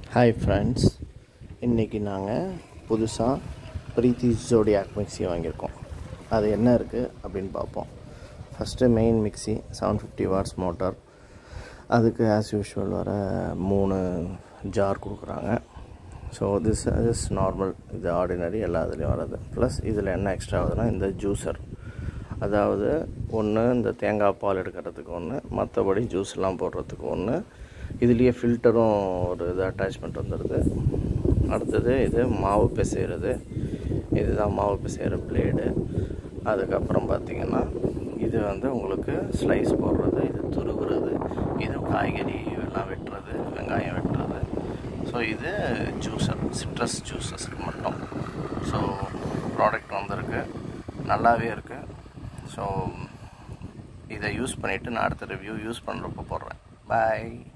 hi friends இன்றைக்கி நாங்கள் புதுசாக ப்ரீத்தி ஜோடியாக் மிக்ஸி வாங்கியிருக்கோம் அது என்ன இருக்குது அப்படின்னு பார்ப்போம் first main mixie seven fifty watts motor அதுக்கு ஆஸ் யூஷுவல் வர மூணு ஜார் கொடுக்குறாங்க ஸோ திஸ் இஸ் நார்மல் இது ஆர்டினரி எல்லா இதுலேயும் வர்றது ப்ளஸ் இதில் என்ன எக்ஸ்ட்ரா ஆகுதுன்னா இந்த ஜூஸர் அதாவது ஒன்று இந்த தேங்காய் பால் எடுக்கிறதுக்கு ஒன்று மற்றபடி ஜூஸ்லாம் போடுறதுக்கு ஒன்று இதுலேயே ஃபில்டரும் ஒரு இது அட்டாச்மெண்ட் வந்துடுது அடுத்தது இது மாவு பிசைகிறது இதுதான் மாவு பிசைகிற பிளேடு அதுக்கப்புறம் பார்த்திங்கன்னா இது வந்து உங்களுக்கு ஸ்லைஸ் போடுறது இது துருவுறது இது காய்கறி எல்லாம் வெட்டுறது வெங்காயம் வெட்டுறது ஸோ இது ஜூஸர் சிட்ரஸ் ஜூஸஸ்க்கு மட்டும் ஸோ ப்ராடக்ட் வந்திருக்கு நல்லாவே இருக்குது ஸோ இதை யூஸ் பண்ணிவிட்டு நான் அடுத்த ரிவ்யூ யூஸ் பண்ணுறப்போ போடுறேன் பாய்